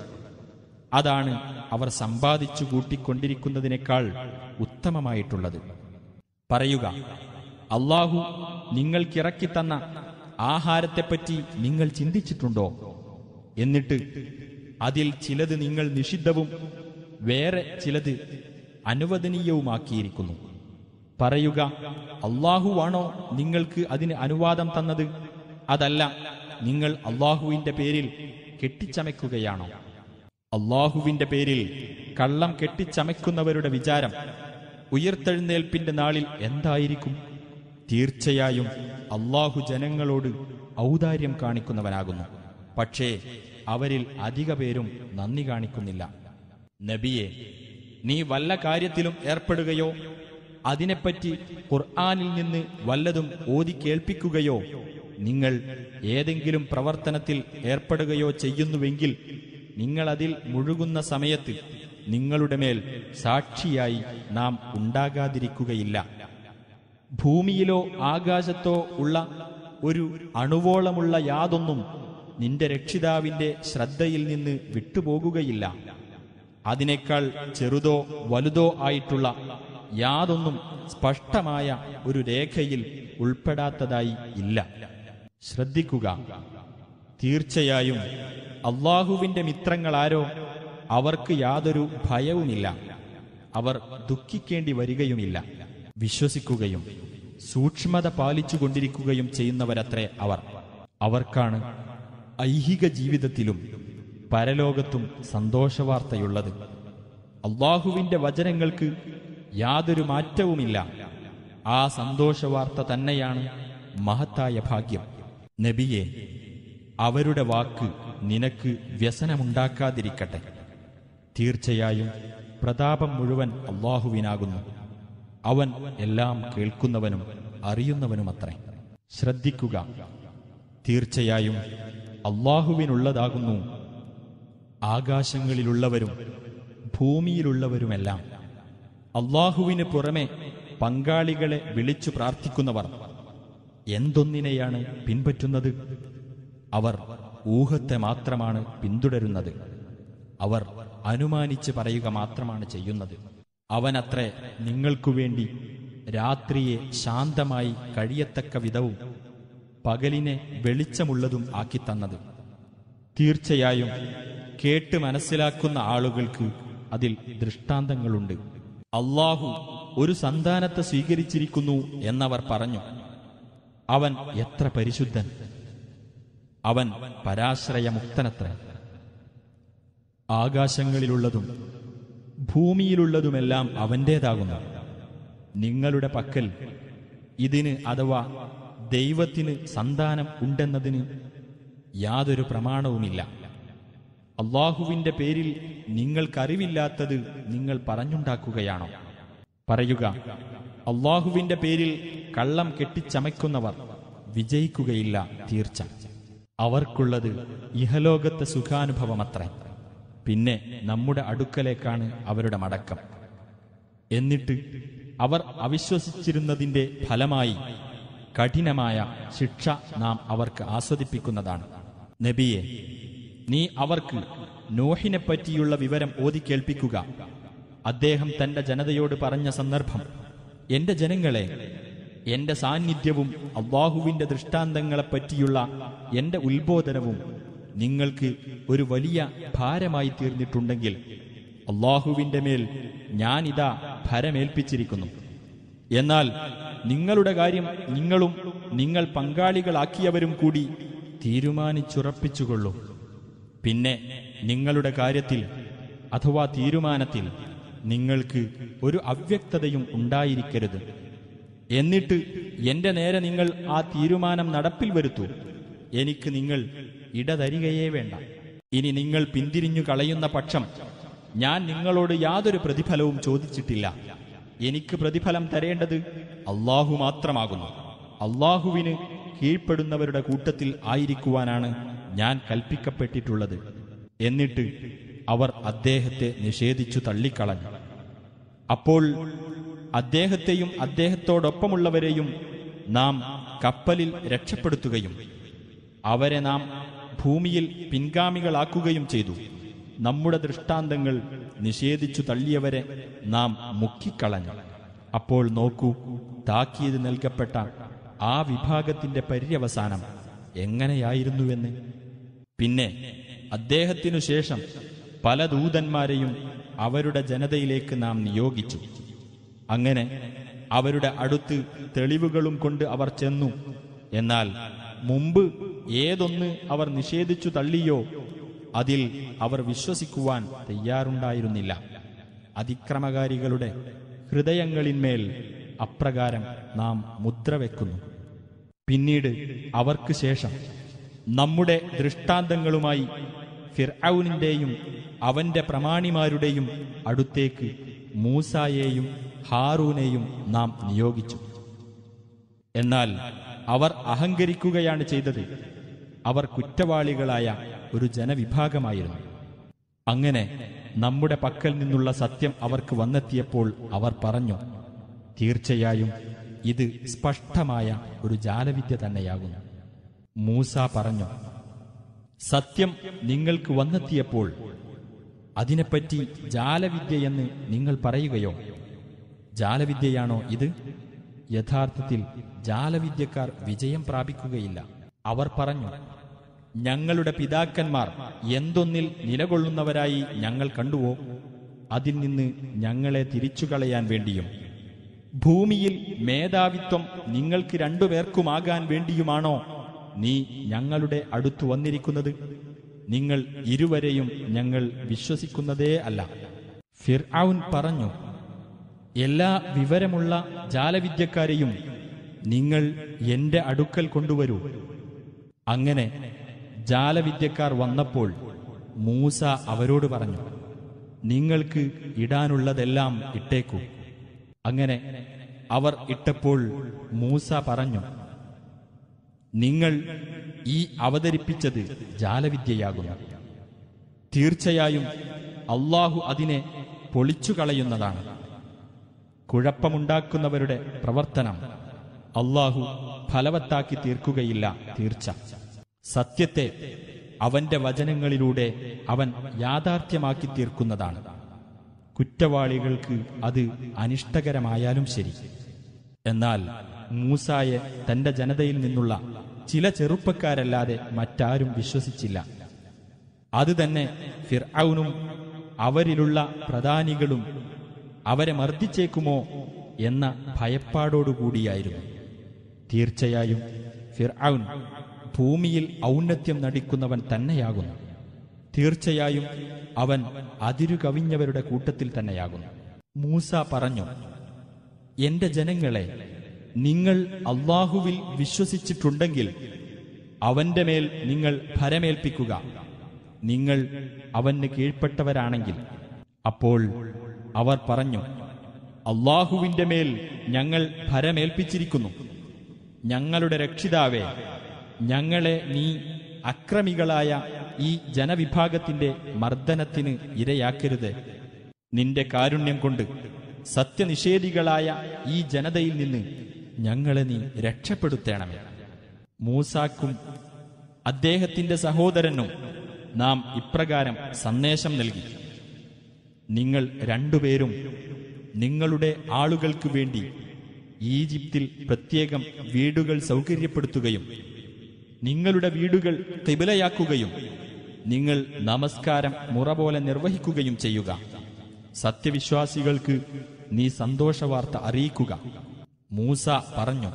അതാണ് അവർ സമ്പാദിച്ചു കൂട്ടിക്കൊണ്ടിരിക്കുന്നതിനേക്കാൾ ഉത്തമമായിട്ടുള്ളത് പറയുക അള്ളാഹു നിങ്ങൾക്കിറക്കിത്തന്ന ആഹാരത്തെപ്പറ്റി നിങ്ങൾ ചിന്തിച്ചിട്ടുണ്ടോ എന്നിട്ട് അതിൽ ചിലത് നിങ്ങൾ നിഷിദ്ധവും വേറെ ചിലത് അനുവദനീയവുമാക്കിയിരിക്കുന്നു പറയുക അള്ളാഹുവാണോ നിങ്ങൾക്ക് അതിന് അനുവാദം തന്നത് അതല്ല നിങ്ങൾ അള്ളാഹുവിന്റെ പേരിൽ കെട്ടിച്ചമയ്ക്കുകയാണോ അള്ളാഹുവിന്റെ പേരിൽ കള്ളം കെട്ടിച്ചമയ്ക്കുന്നവരുടെ വിചാരം ഉയർത്തെഴുന്നേൽപ്പിന്റെ നാളിൽ എന്തായിരിക്കും തീർച്ചയായും അള്ളാഹു ജനങ്ങളോട് ഔദാര്യം കാണിക്കുന്നവനാകുന്നു പക്ഷേ അവരിൽ അധിക പേരും നന്ദി കാണിക്കുന്നില്ല നബിയെ നീ വല്ല കാര്യത്തിലും ഏർപ്പെടുകയോ അതിനെപ്പറ്റി ഖുർആാനിൽ നിന്ന് വല്ലതും ഓതി കേൾപ്പിക്കുകയോ നിങ്ങൾ ഏതെങ്കിലും പ്രവർത്തനത്തിൽ ഏർപ്പെടുകയോ ചെയ്യുന്നുവെങ്കിൽ നിങ്ങളതിൽ മുഴുകുന്ന സമയത്ത് നിങ്ങളുടെ മേൽ സാക്ഷിയായി നാം ഉണ്ടാകാതിരിക്കുകയില്ല ഭൂമിയിലോ ആകാശത്തോ ഉള്ള ഒരു അണുവോളമുള്ള യാതൊന്നും നിന്റെ രക്ഷിതാവിന്റെ ശ്രദ്ധയിൽ നിന്ന് വിട്ടുപോകുകയില്ല അതിനേക്കാൾ ചെറുതോ വലുതോ ആയിട്ടുള്ള യാതൊന്നും സ്പഷ്ടമായ ഒരു രേഖയിൽ ഉൾപ്പെടാത്തതായി ഇല്ല ശ്രദ്ധിക്കുക തീർച്ചയായും അള്ളാഹുവിന്റെ മിത്രങ്ങളാരോ അവർക്ക് യാതൊരു ഭയവുമില്ല അവർ ദുഃഖിക്കേണ്ടി വരികയുമില്ല വിശ്വസിക്കുകയും സൂക്ഷ്മത പാലിച്ചുകൊണ്ടിരിക്കുകയും ചെയ്യുന്നവരത്രേ അവർ അവർക്കാണ് ഐഹിക ജീവിതത്തിലും പരലോകത്തും സന്തോഷവാർത്തയുള്ളത് അള്ളാഹുവിന്റെ വചനങ്ങൾക്ക് യാതൊരു മാറ്റവുമില്ല ആ സന്തോഷവാർത്ത തന്നെയാണ് മഹത്തായ ഭാഗ്യം നബിയെ അവരുടെ വാക്ക് നിനക്ക് വ്യസനമുണ്ടാക്കാതിരിക്കട്ടെ തീർച്ചയായും പ്രതാപം മുഴുവൻ അള്ളാഹുവിനാകുന്നു അവൻ എല്ലാം കേൾക്കുന്നവനും അറിയുന്നവനുമത്രേ ശ്രദ്ധിക്കുക തീർച്ചയായും അള്ളാഹുവിനുള്ളതാകുന്നു ആകാശങ്ങളിലുള്ളവരും ഭൂമിയിലുള്ളവരുമെല്ലാം അള്ളാഹുവിന് പുറമെ പങ്കാളികളെ വിളിച്ചു പ്രാർത്ഥിക്കുന്നവർ എന്തൊന്നിനെയാണ് പിൻപറ്റുന്നത് അവർ ഊഹത്തെ മാത്രമാണ് പിന്തുടരുന്നത് അവർ അനുമാനിച്ച് പറയുക മാത്രമാണ് ചെയ്യുന്നത് അവനത്രേ നിങ്ങൾക്കു വേണ്ടി രാത്രിയെ ശാന്തമായി കഴിയത്തക്ക വിധവും പകലിനെ വെളിച്ചമുള്ളതും ആക്കിത്തന്നത് തീർച്ചയായും കേട്ട് മനസ്സിലാക്കുന്ന ആളുകൾക്ക് അതിൽ ദൃഷ്ടാന്തങ്ങളുണ്ട് അള്ളാഹു ഒരു സന്താനത്തെ സ്വീകരിച്ചിരിക്കുന്നു എന്നവർ പറഞ്ഞു അവൻ എത്ര പരിശുദ്ധൻ അവൻ പരാശ്രയമുക്തനത്ര ആകാശങ്ങളിലുള്ളതും ഭൂമിയിലുള്ളതുമെല്ലാം അവൻ്റേതാകുന്നു നിങ്ങളുടെ പക്കൽ ഇതിന് അഥവാ ദൈവത്തിന് സന്താനം ഉണ്ടെന്നതിന് യാതൊരു പ്രമാണവുമില്ല അള്ളാഹുവിന്റെ പേരിൽ നിങ്ങൾക്കറിവില്ലാത്തത് നിങ്ങൾ പറഞ്ഞുണ്ടാക്കുകയാണോ പറയുക അള്ളാഹുവിന്റെ പേരിൽ കള്ളം കെട്ടിച്ചമയ്ക്കുന്നവർ വിജയിക്കുകയില്ല തീർച്ച അവർക്കുള്ളത് ഇഹലോകത്തെ സുഖാനുഭവമത്രേ പിന്നെ നമ്മുടെ അടുക്കലേക്കാണ് അവരുടെ മടക്കം എന്നിട്ട് അവർ അവിശ്വസിച്ചിരുന്നതിന്റെ ഫലമായി കഠിനമായ ശിക്ഷ നാം അവർക്ക് ആസ്വദിപ്പിക്കുന്നതാണ് നബിയെ നീ അവർക്ക് നോഹിനെപ്പറ്റിയുള്ള വിവരം ഓതി കേൾപ്പിക്കുക അദ്ദേഹം തന്റെ ജനതയോട് പറഞ്ഞ സന്ദർഭം എന്റെ ജനങ്ങളെ എന്റെ സാന്നിധ്യവും അള്ളാഹുവിന്റെ ദൃഷ്ടാന്തങ്ങളെപ്പറ്റിയുള്ള എന്റെ ഉത്ബോധനവും നിങ്ങൾക്ക് ഒരു വലിയ ഭാരമായി തീർന്നിട്ടുണ്ടെങ്കിൽ അള്ളാഹുവിന്റെ മേൽ ഞാനിതാ ഭരമേൽപ്പിച്ചിരിക്കുന്നു എന്നാൽ നിങ്ങളുടെ കാര്യം നിങ്ങളും നിങ്ങൾ പങ്കാളികളാക്കിയവരും കൂടി തീരുമാനിച്ചുറപ്പിച്ചുകൊള്ളൂ പിന്നെ നിങ്ങളുടെ കാര്യത്തിൽ അഥവാ തീരുമാനത്തിൽ നിങ്ങൾക്ക് ഒരു അവ്യക്തതയും ഉണ്ടായിരിക്കരുത് എന്നിട്ട് എന്റെ നേരെ നിങ്ങൾ ആ തീരുമാനം നടപ്പിൽ വരുത്തൂ എനിക്ക് നിങ്ങൾ ഇടതരികയേ വേണ്ട ഇനി നിങ്ങൾ പിന്തിരിഞ്ഞു കളയുന്ന പക്ഷം ഞാൻ നിങ്ങളോട് യാതൊരു പ്രതിഫലവും ചോദിച്ചിട്ടില്ല എനിക്ക് പ്രതിഫലം തരേണ്ടത് അള്ളാഹു മാത്രമാകുന്നു അള്ളാഹുവിന് കീഴ്പ്പെടുന്നവരുടെ കൂട്ടത്തിൽ ആയിരിക്കുവാനാണ് ഞാൻ കൽപ്പിക്കപ്പെട്ടിട്ടുള്ളത് എന്നിട്ട് അവർ അദ്ദേഹത്തെ നിഷേധിച്ചു തള്ളിക്കളഞ്ഞു അപ്പോൾ അദ്ദേഹത്തെയും അദ്ദേഹത്തോടൊപ്പമുള്ളവരെയും നാം കപ്പലിൽ രക്ഷപ്പെടുത്തുകയും അവരെ നാം ഭൂമിയിൽ പിൻഗാമികളാക്കുകയും ചെയ്തു നമ്മുടെ ദൃഷ്ടാന്തങ്ങൾ നിഷേധിച്ചു തള്ളിയവരെ നാം മുക്കിക്കളഞ്ഞു അപ്പോൾ നോക്കൂ താക്കീത് നൽകപ്പെട്ട ആ വിഭാഗത്തിന്റെ പര്യവസാനം എങ്ങനെയായിരുന്നുവെന്ന് പിന്നെ അദ്ദേഹത്തിനു ശേഷം പല ദൂതന്മാരെയും അവരുടെ ജനതയിലേക്ക് നാം നിയോഗിച്ചു അങ്ങനെ അവരുടെ അടുത്ത് തെളിവുകളും കൊണ്ട് അവർ ചെന്നു എന്നാൽ മുമ്പ് ഏതൊന്ന് അവർ നിഷേധിച്ചു തള്ളിയോ അതിൽ അവർ വിശ്വസിക്കുവാൻ തയ്യാറുണ്ടായിരുന്നില്ല അതിക്രമകാരികളുടെ ഹൃദയങ്ങളിന്മേൽ അപ്രകാരം നാം മുദ്ര വെക്കുന്നു പിന്നീട് അവർക്ക് ശേഷം നമ്മുടെ ദൃഷ്ടാന്തങ്ങളുമായി ഫിർഔനിന്റെയും അവന്റെ പ്രമാണിമാരുടെയും അടുത്തേക്ക് മൂസായെയും ഹാറൂനെയും നാം നിയോഗിച്ചു എന്നാൽ അവർ അഹങ്കരിക്കുകയാണ് ചെയ്തത് അവർ കുറ്റവാളികളായ ഒരു ജനവിഭാഗമായിരുന്നു അങ്ങനെ നമ്മുടെ പക്കൽ നിന്നുള്ള സത്യം അവർക്ക് വന്നെത്തിയപ്പോൾ അവർ പറഞ്ഞു തീർച്ചയായും ഇത് സ്പഷ്ടമായ ഒരു ജാലവിദ്യ തന്നെയാകുന്നു മൂസ പറഞ്ഞു സത്യം നിങ്ങൾക്ക് വന്നെത്തിയപ്പോൾ അതിനെപ്പറ്റി ജാലവിദ്യയെന്ന് നിങ്ങൾ പറയുകയോ ജാലവിദ്യയാണോ ഇത് യഥാർത്ഥത്തിൽ ജാലവിദ്യക്കാർ വിജയം പ്രാപിക്കുകയില്ല അവർ പറഞ്ഞു ഞങ്ങളുടെ പിതാക്കന്മാർ എന്തൊന്നിൽ നിലകൊള്ളുന്നവരായി ഞങ്ങൾ കണ്ടുവോ അതിൽ നിന്ന് ഞങ്ങളെ തിരിച്ചുകളയാൻ വേണ്ടിയും ഭൂമിയിൽ മേധാവിത്വം നിങ്ങൾക്ക് രണ്ടുപേർക്കുമാകാൻ വേണ്ടിയുമാണോ നീ ഞങ്ങളുടെ അടുത്തു വന്നിരിക്കുന്നത് നിങ്ങൾ ഇരുവരെയും ഞങ്ങൾ വിശ്വസിക്കുന്നതേ അല്ല ഫിർഔൻ പറഞ്ഞു എല്ലാ വിവരമുള്ള ജാലവിദ്യക്കാരെയും നിങ്ങൾ എന്റെ അടുക്കൽ കൊണ്ടുവരൂ അങ്ങനെ ജാലവിദ്യക്കാർ വന്നപ്പോൾ മൂസ അവരോട് പറഞ്ഞു നിങ്ങൾക്ക് ഇടാനുള്ളതെല്ലാം ഇട്ടേക്കൂ അങ്ങനെ അവർ ഇട്ടപ്പോൾ മൂസ പറഞ്ഞു നിങ്ങൾ ഈ അവതരിപ്പിച്ചത് ജാലവിദ്യയാകുന്നു തീർച്ചയായും അള്ളാഹു അതിനെ പൊളിച്ചുകളയുന്നതാണ് കുഴപ്പമുണ്ടാക്കുന്നവരുടെ പ്രവർത്തനം അള്ളാഹു ഫലവത്താക്കി തീർക്കുകയില്ല തീർച്ച സത്യത്തെ അവന്റെ വചനങ്ങളിലൂടെ അവൻ യാഥാർത്ഥ്യമാക്കി തീർക്കുന്നതാണ് കുറ്റവാളികൾക്ക് അത് അനിഷ്ടകരമായാലും ശരി എന്നാൽ മൂസായെ തന്റെ ജനതയിൽ നിന്നുള്ള ചില ചെറുപ്പക്കാരല്ലാതെ മറ്റാരും വിശ്വസിച്ചില്ല അതുതന്നെ ഫിർഔനും അവരിലുള്ള പ്രധാനികളും അവരെ മർദ്ദിച്ചേക്കുമോ എന്ന ഭയപ്പാടോടുകൂടിയായിരുന്നു തീർച്ചയായും ഫിർഔൻ ഭൂമിയിൽ ഔന്നത്യം നടിക്കുന്നവൻ തന്നെയാകുന്നു തീർച്ചയായും അവൻ അതിരു കവിഞ്ഞവരുടെ കൂട്ടത്തിൽ തന്നെയാകുന്നു മൂസ പറഞ്ഞു എന്റെ ജനങ്ങളെ നിങ്ങൾ അള്ളാഹുവിൽ വിശ്വസിച്ചിട്ടുണ്ടെങ്കിൽ അവന്റെ മേൽ നിങ്ങൾ ഭരമേൽപ്പിക്കുക നിങ്ങൾ അവന് കീഴ്പ്പെട്ടവരാണെങ്കിൽ അപ്പോൾ അവർ പറഞ്ഞു അള്ളാഹുവിന്റെ മേൽ ഞങ്ങൾ ഭരമേൽപ്പിച്ചിരിക്കുന്നു ഞങ്ങളുടെ രക്ഷിതാവേ ഞങ്ങളെ നീ അക്രമികളായ ഈ ജനവിഭാഗത്തിന്റെ മർദ്ദനത്തിന് ഇരയാക്കരുത് നിന്റെ കാരുണ്യം കൊണ്ട് സത്യനിഷേധികളായ ഈ ജനതയിൽ നിന്ന് ഞങ്ങളെ നീ രക്ഷപ്പെടുത്തേണമേ മൂസാക്കും അദ്ദേഹത്തിന്റെ സഹോദരനും നാം ഇപ്രകാരം സന്ദേശം നൽകി നിങ്ങൾ രണ്ടുപേരും നിങ്ങളുടെ ആളുകൾക്ക് വേണ്ടി ഈജിപ്തിൽ പ്രത്യേകം വീടുകൾ സൗകര്യപ്പെടുത്തുകയും നിങ്ങളുടെ വീടുകൾ കിബിലയാക്കുകയും നിങ്ങൾ നമസ്കാരം മുറ പോലെ നിർവഹിക്കുകയും ചെയ്യുക സത്യവിശ്വാസികൾക്ക് നീ സന്തോഷവാർത്ത അറിയിക്കുക മൂസ പറഞ്ഞു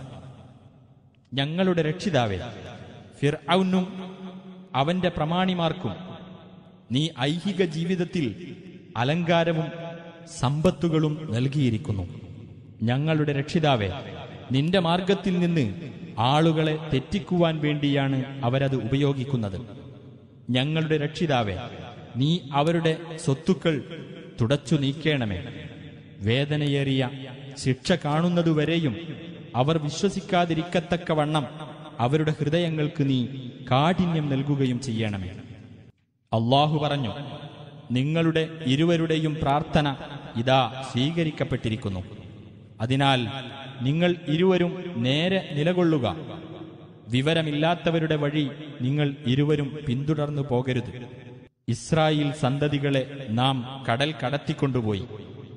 ഞങ്ങളുടെ രക്ഷിതാവേ ഫിർഔനും അവന്റെ പ്രമാണിമാർക്കും നീ ഐഹിക ജീവിതത്തിൽ അലങ്കാരവും സമ്പത്തുകളും നൽകിയിരിക്കുന്നു ഞങ്ങളുടെ രക്ഷിതാവേ നിന്റെ മാർഗത്തിൽ നിന്ന് ആളുകളെ തെറ്റിക്കുവാൻ വേണ്ടിയാണ് അവരത് ഉപയോഗിക്കുന്നത് ഞങ്ങളുടെ രക്ഷിതാവേ നീ അവരുടെ സ്വത്തുക്കൾ തുടച്ചു നീക്കേണമേ വേദനയേറിയ ശിക്ഷ കാണുന്നതുവരെയും അവർ വിശ്വസിക്കാതിരിക്കത്തക്കവണ്ണം അവരുടെ ഹൃദയങ്ങൾക്ക് നീ കാഠിന്യം നൽകുകയും ചെയ്യണമേ അള്ളാഹു പറഞ്ഞു നിങ്ങളുടെ ഇരുവരുടെയും പ്രാർത്ഥന ഇതാ സ്വീകരിക്കപ്പെട്ടിരിക്കുന്നു അതിനാൽ നിങ്ങൾ ഇരുവരും നേരെ നിലകൊള്ളുക വിവരമില്ലാത്തവരുടെ വഴി നിങ്ങൾ ഇരുവരും പിന്തുടർന്നു പോകരുത് ഇസ്രായേൽ സന്തതികളെ നാം കടൽ കടത്തിക്കൊണ്ടുപോയി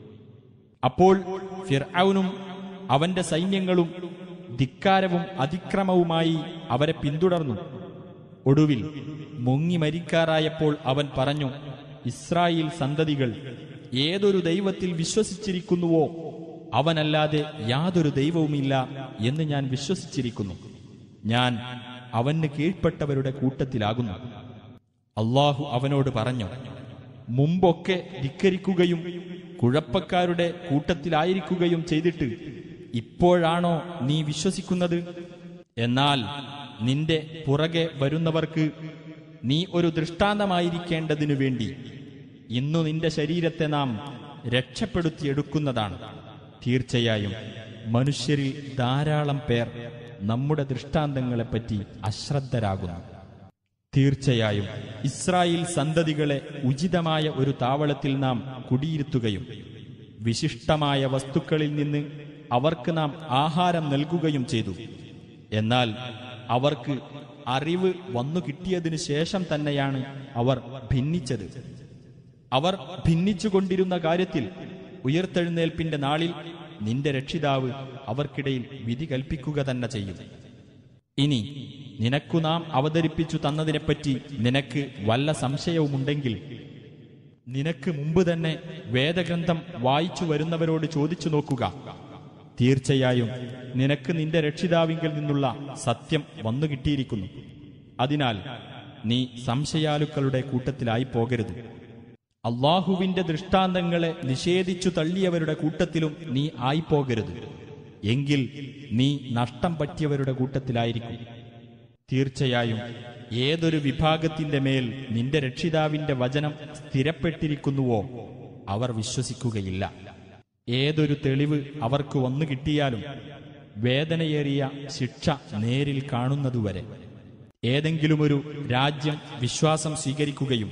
അപ്പോൾ ഫിർഔനും അവന്റെ സൈന്യങ്ങളും ധിക്കാരവും അതിക്രമവുമായി അവരെ പിന്തുടർന്നു ഒടുവിൽ മുങ്ങി മരിക്കാറായപ്പോൾ അവൻ പറഞ്ഞു ഇസ്രായേൽ സന്തതികൾ ഏതൊരു ദൈവത്തിൽ വിശ്വസിച്ചിരിക്കുന്നുവോ അവനല്ലാതെ യാതൊരു ദൈവവുമില്ല എന്ന് ഞാൻ വിശ്വസിച്ചിരിക്കുന്നു ഞാൻ അവന് കീഴ്പ്പെട്ടവരുടെ കൂട്ടത്തിലാകുന്നു അള്ളാഹു അവനോട് പറഞ്ഞു മുമ്പൊക്കെ ധിക്കരിക്കുകയും കുഴപ്പക്കാരുടെ കൂട്ടത്തിലായിരിക്കുകയും ചെയ്തിട്ട് ഇപ്പോഴാണോ നീ വിശ്വസിക്കുന്നത് എന്നാൽ നിന്റെ പുറകെ വരുന്നവർക്ക് നീ ഒരു ദൃഷ്ടാന്തമായിരിക്കേണ്ടതിനു വേണ്ടി ഇന്നു നിന്റെ ശരീരത്തെ നാം രക്ഷപ്പെടുത്തിയെടുക്കുന്നതാണ് തീർച്ചയായും മനുഷ്യരിൽ ധാരാളം പേർ നമ്മുടെ ദൃഷ്ടാന്തങ്ങളെപ്പറ്റി അശ്രദ്ധരാകുന്നു തീർച്ചയായും ഇസ്രായേൽ സന്തതികളെ ഉചിതമായ ഒരു താവളത്തിൽ നാം കുടിയിരുത്തുകയും വിശിഷ്ടമായ വസ്തുക്കളിൽ നിന്ന് അവർക്ക് നാം ആഹാരം നൽകുകയും ചെയ്തു എന്നാൽ അവർക്ക് അറിവ് വന്നു കിട്ടിയതിനു ശേഷം തന്നെയാണ് അവർ ഭിന്നിച്ചത് അവർ ഭിന്നിച്ചുകൊണ്ടിരുന്ന കാര്യത്തിൽ ഉയർത്തെഴുന്നേൽപ്പിന്റെ നാളിൽ നിന്റെ രക്ഷിതാവ് അവർക്കിടയിൽ വിധി കൽപ്പിക്കുക തന്നെ ചെയ്യും ഇനി നിനക്കു നാം അവതരിപ്പിച്ചു തന്നതിനെപ്പറ്റി നിനക്ക് വല്ല സംശയവുമുണ്ടെങ്കിൽ നിനക്ക് മുമ്പ് തന്നെ വേദഗ്രന്ഥം വായിച്ചു വരുന്നവരോട് ചോദിച്ചു നോക്കുക തീർച്ചയായും നിനക്ക് നിന്റെ രക്ഷിതാവിങ്കിൽ നിന്നുള്ള സത്യം വന്നു കിട്ടിയിരിക്കുന്നു അതിനാൽ നീ സംശയാലുക്കളുടെ കൂട്ടത്തിലായി പോകരുത് അള്ളാഹുവിന്റെ ദൃഷ്ടാന്തങ്ങളെ നിഷേധിച്ചു തള്ളിയവരുടെ കൂട്ടത്തിലും നീ ആയിപ്പോകരുത് എങ്കിൽ നീ നഷ്ടം പറ്റിയവരുടെ കൂട്ടത്തിലായിരിക്കും തീർച്ചയായും ഏതൊരു വിഭാഗത്തിന്റെ മേൽ നിന്റെ രക്ഷിതാവിന്റെ വചനം സ്ഥിരപ്പെട്ടിരിക്കുന്നുവോ അവർ വിശ്വസിക്കുകയില്ല ഏതൊരു തെളിവ് അവർക്ക് വന്നു കിട്ടിയാലും വേദനയേറിയ ശിക്ഷ നേരിൽ കാണുന്നതുവരെ ഏതെങ്കിലുമൊരു രാജ്യം വിശ്വാസം സ്വീകരിക്കുകയും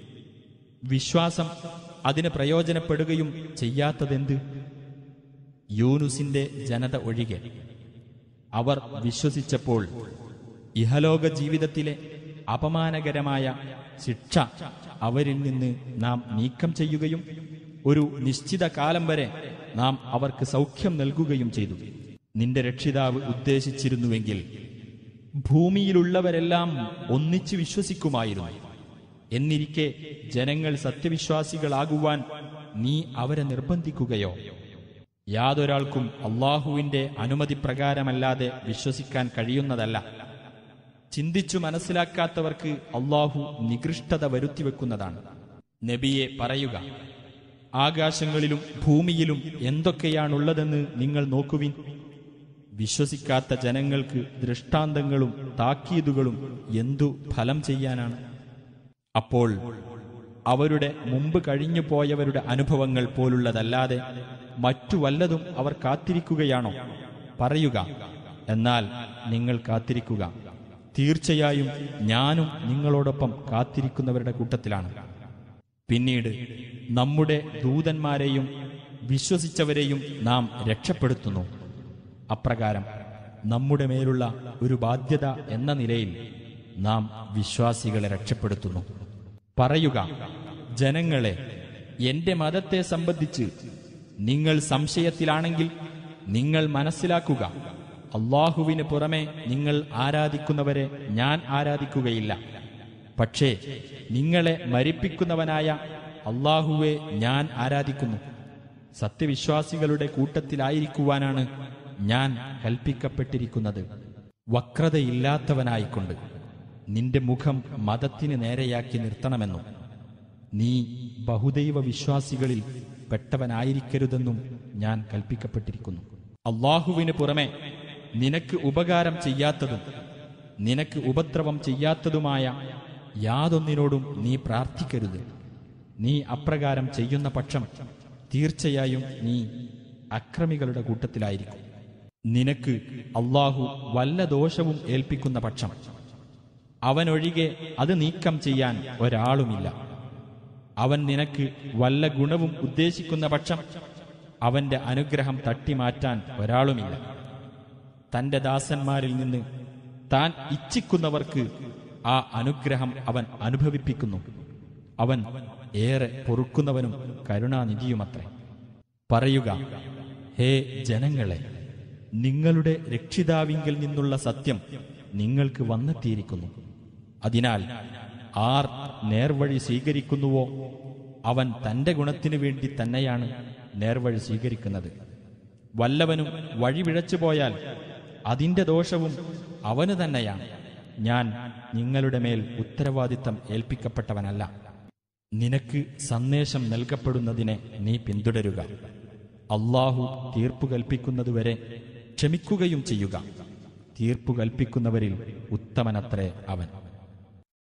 വിശ്വാസം അതിന് പ്രയോജനപ്പെടുകയും ചെയ്യാത്തതെന്ത് യൂനുസിന്റെ ജനത ഒഴികെ അവർ വിശ്വസിച്ചപ്പോൾ ഇഹലോക ജീവിതത്തിലെ അപമാനകരമായ ശിക്ഷ അവരിൽ നിന്ന് നാം നീക്കം ചെയ്യുകയും ഒരു നിശ്ചിത കാലം വരെ നാം അവർക്ക് സൗഖ്യം നൽകുകയും ചെയ്തു നിന്റെ രക്ഷിതാവ് ഉദ്ദേശിച്ചിരുന്നുവെങ്കിൽ ഭൂമിയിലുള്ളവരെല്ലാം ഒന്നിച്ചു വിശ്വസിക്കുമായിരുന്നു എന്നിരിക്കെ ജനങ്ങൾ സത്യവിശ്വാസികളാകുവാൻ നീ അവരെ നിർബന്ധിക്കുകയോ യാതൊരാൾക്കും അള്ളാഹുവിന്റെ അനുമതി പ്രകാരമല്ലാതെ വിശ്വസിക്കാൻ കഴിയുന്നതല്ല ചിന്തിച്ചു മനസ്സിലാക്കാത്തവർക്ക് അള്ളാഹു നികൃഷ്ടത വരുത്തിവെക്കുന്നതാണ് നബിയെ പറയുക ആകാശങ്ങളിലും ഭൂമിയിലും എന്തൊക്കെയാണുള്ളതെന്ന് നിങ്ങൾ നോക്കുവിൻ വിശ്വസിക്കാത്ത ജനങ്ങൾക്ക് ദൃഷ്ടാന്തങ്ങളും താക്കീതുകളും എന്തു ഫലം ചെയ്യാനാണ് അപ്പോൾ അവരുടെ മുമ്പ് കഴിഞ്ഞു പോയവരുടെ അനുഭവങ്ങൾ പോലുള്ളതല്ലാതെ മറ്റു വല്ലതും അവർ കാത്തിരിക്കുകയാണോ പറയുക എന്നാൽ നിങ്ങൾ കാത്തിരിക്കുക തീർച്ചയായും ഞാനും നിങ്ങളോടൊപ്പം കാത്തിരിക്കുന്നവരുടെ കൂട്ടത്തിലാണ് പിന്നീട് നമ്മുടെ ദൂതന്മാരെയും വിശ്വസിച്ചവരെയും നാം രക്ഷപ്പെടുത്തുന്നു അപ്രകാരം നമ്മുടെ മേലുള്ള ഒരു ബാധ്യത എന്ന നിലയിൽ നാം വിശ്വാസികളെ രക്ഷപ്പെടുത്തുന്നു പറയുക ജനങ്ങളെ എന്റെ മതത്തെ സംബന്ധിച്ച് നിങ്ങൾ സംശയത്തിലാണെങ്കിൽ നിങ്ങൾ മനസ്സിലാക്കുക അള്ളാഹുവിന് പുറമെ നിങ്ങൾ ആരാധിക്കുന്നവരെ ഞാൻ ആരാധിക്കുകയില്ല പക്ഷേ നിങ്ങളെ മരിപ്പിക്കുന്നവനായ അള്ളാഹുവെ ഞാൻ ആരാധിക്കുന്നു സത്യവിശ്വാസികളുടെ കൂട്ടത്തിലായിരിക്കുവാനാണ് ഞാൻ കൽപ്പിക്കപ്പെട്ടിരിക്കുന്നത് വക്രതയില്ലാത്തവനായിക്കൊണ്ട് നിന്റെ മുഖം മതത്തിന് നേരെയാക്കി നിർത്തണമെന്നും നീ ബഹുദൈവ വിശ്വാസികളിൽ പെട്ടവനായിരിക്കരുതെന്നും ഞാൻ കൽപ്പിക്കപ്പെട്ടിരിക്കുന്നു അള്ളാഹുവിന് പുറമെ നിനക്ക് ഉപകാരം ചെയ്യാത്തതും നിനക്ക് ഉപദ്രവം ചെയ്യാത്തതുമായ യാതൊന്നിനോടും നീ പ്രാർത്ഥിക്കരുത് നീ അപ്രകാരം ചെയ്യുന്ന പക്ഷം തീർച്ചയായും നീ അക്രമികളുടെ കൂട്ടത്തിലായിരിക്കും നിനക്ക് അള്ളാഹു വല്ല ദോഷവും ഏൽപ്പിക്കുന്ന പക്ഷം അവനൊഴികെ അത് നീക്കം ചെയ്യാൻ ഒരാളുമില്ല അവൻ നിനക്ക് വല്ല ഗുണവും ഉദ്ദേശിക്കുന്ന പക്ഷം അവന്റെ അനുഗ്രഹം തട്ടിമാറ്റാൻ ഒരാളുമില്ല തന്റെ ദാസന്മാരിൽ നിന്ന് താൻ ഇച്ഛിക്കുന്നവർക്ക് ആ അനുഗ്രഹം അവൻ അനുഭവിപ്പിക്കുന്നു അവൻ ഏറെ പൊറുക്കുന്നവനും കരുണാനിധിയുമത്രേ പറയുക ഹേ ജനങ്ങളെ നിങ്ങളുടെ രക്ഷിതാവിങ്കിൽ നിന്നുള്ള സത്യം നിങ്ങൾക്ക് വന്നെത്തിയിരിക്കുന്നു അതിനാൽ ആർ നേർവഴി സ്വീകരിക്കുന്നുവോ അവൻ തന്റെ ഗുണത്തിനു വേണ്ടി തന്നെയാണ് നേർവഴി സ്വീകരിക്കുന്നത് വല്ലവനും വഴി വിഴച്ചു പോയാൽ അതിന്റെ ദോഷവും അവന് തന്നെയാണ് ഞാൻ നിങ്ങളുടെ മേൽ ഉത്തരവാദിത്തം ഏൽപ്പിക്കപ്പെട്ടവനല്ല നിനക്ക് സന്ദേശം നൽകപ്പെടുന്നതിനെ നീ പിന്തുടരുക അള്ളാഹു തീർപ്പു കൽപ്പിക്കുന്നതുവരെ ക്ഷമിക്കുകയും ചെയ്യുക തീർപ്പു കൽപ്പിക്കുന്നവരിൽ ഉത്തമനത്രേ അവൻ